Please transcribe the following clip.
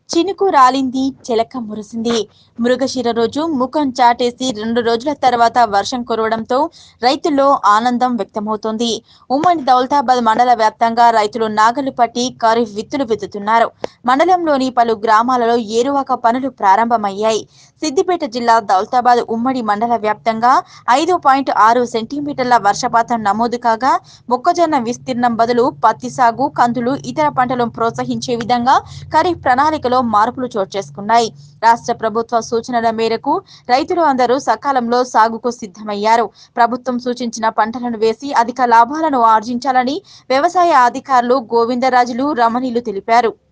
చినుకు రాలింది చిలక మురిసింది మృగశిర రోజు ముఖం చాటేసి రెండు రోజుల తర్వాత వర్షం కురవడంతో రైతుల్లో ఆనందం వ్యక్తమవుతోంది ఉమ్మడి దౌలతాబాద్ మండల వ్యాప్తంగా రైతులు నాగలు పట్టి ఖరీఫ్ విత్తులు విత్తుతున్నారు మండలంలోని పలు గ్రామాలలో ఏరువాక పనులు ప్రారంభమయ్యాయి సిద్దిపేట జిల్లా దౌలతాబాద్ ఉమ్మడి మండల వ్యాప్తంగా ఐదు పాయింట్ ఆరు సెంటీమీటర్ల వర్షపాతం నమోదు కాగా మొక్కజొన్న విస్తీర్ణం బదులు పత్తి సాగు కందులు ఇతర పంటలను ప్రోత్సహించే విధంగా ఖరీఫ్ ప్రణాళికలో మార్పులు చోటు చేసుకున్నాయి రాష్ట్ర ప్రభుత్వ సూచనల మేరకు రైతులు అందరూ సకాలంలో సాగుకు సిద్ధమయ్యారు ప్రభుత్వం సూచించిన పంటలను వేసి అధిక లాభాలను ఆర్జించాలని వ్యవసాయ అధికారులు గోవిందరాజులు రమణీలు తెలిపారు